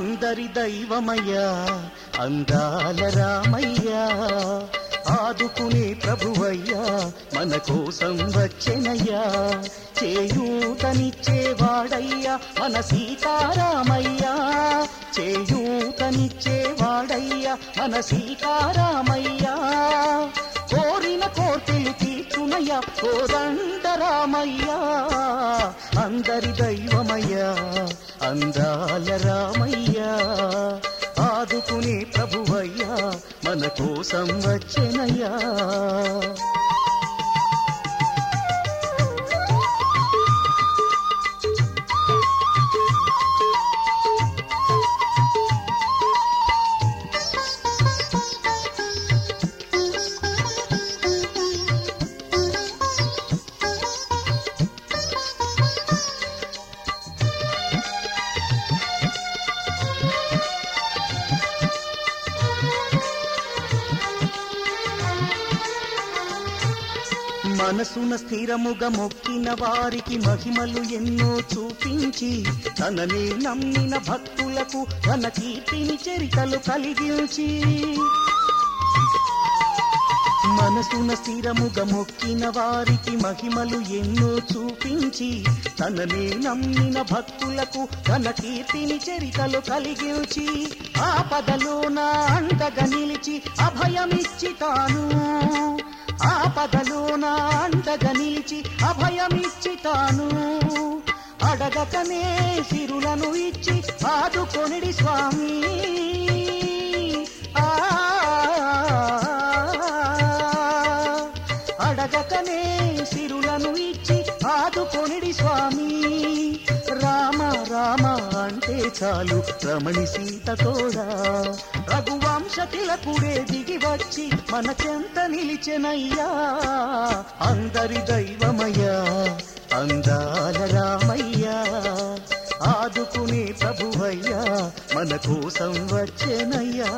అందరి దైవమయ్యా అందాల రామయ్యా ఆదుకునే ప్రభువయ్యా మన కోసం వచ్చెనయ్యా చేయూతనిచ్చేవాడయ్యా మన సీతారామయ్యా చేయూతనిచ్చేవాడయ్యా మన సీతారామయ్యా కోరిన కోర్కెలు తీర్చునయ్యా కోదండరామయ్యా అందరి దైవమయ్యా అందాల రామయ్యా ఆదుకునే ప్రభువయ్యా మన కోసం వచ్చెనయ్యా మనసున స్థిరముగా మొక్కిన వారికి మహిమలు ఎన్నో చూపించి తననే నమ్మిన భక్తులకు తన కీర్తిని చరితలు కలిగించి మనసున స్థిరముగా మొక్కిన వారికి మహిమలు ఎన్నో చూపించి తననే నమ్మిన భక్తులకు తన కీర్తిని చరితలు కలిగించి ఆపదలో నా అండగా నిలిచి అభయమిచ్చి తాను ఆపదలో నా అండగా నిలిచి అభయమిచ్చి తాను అడగకనే సిరులను ఇచ్చి ఆదుకొనిడి స్వామి ఆ అడగకనే సిరులను ఇచ్చి ఆదుకొనిడి స్వామి రామ రామ అంటే చాలు రమణి సీత తోడా రఘువంశ తిలకుడే దిగి వచ్చి మన చెంత నిలిచెనయ్యా అందరి దైవమయ్యా అందాల రామయ్యా ఆదుకునే ప్రభువయ్యా మన కోసం వచ్చెనయ్యా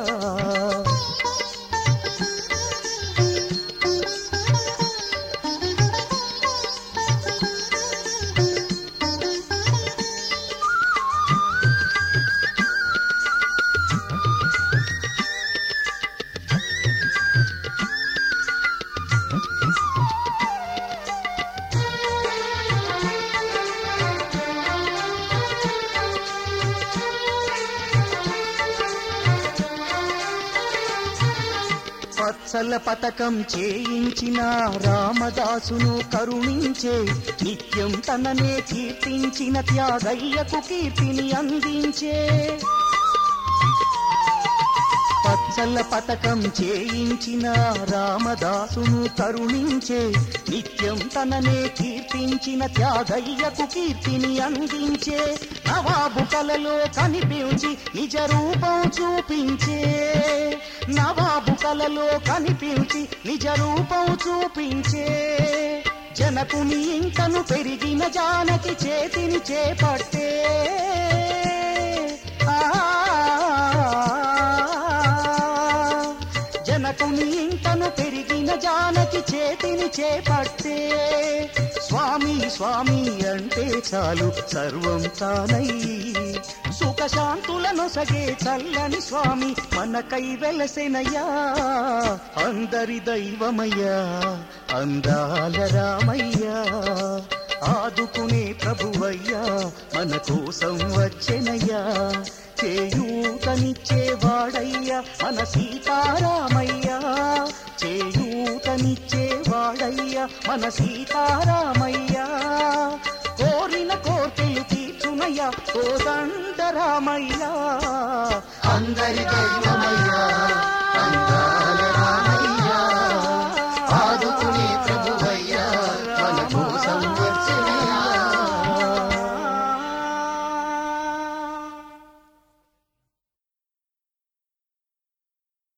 పచ్చల పతకం చేయించిన రామదాసును కరుణించే నిత్యం తననే కీర్తించిన త్యాగయ్యకు కీర్తిని అందించే పచ్చల పతకం చేయించిన రామదాసును కరుణించే నిత్యం తననే కీర్తించిన త్యాగయ్యకు కీర్తిని అందించే నవాబు కలలో కనిపించి నిజ రూపం చూపించే నవాబు కలలో కనిపించి నిజ రూపం చూపించే జనకుని ఇంకను పెరిగిన జానకి చేతిని చేపట్టే ఆ జనకుని ఇంకను పెరిగిన జానకి చేతిని చేపట్టే స్వామి స్వామి అంటే చాలు సర్వం తానై సుఖశాంతులను సగే చల్లని స్వామి మనకై వెలసెనయ్యా అందరి దైవమయ్యా అందాల రామయ్యా ఆదుకునే ప్రభువయ్యా మన కోసం వచ్చెనయ్యా చేయూతనిచ్చేవాడయ్యా మన సీతారామయ్యా చేయూతనిచ్చేవాడయ్యా మన సీతారామయ్యా కోరిన కోర్కెలు తీర్చునయ్యా కోదండరామయ్యా అందరి దైవమయ్యా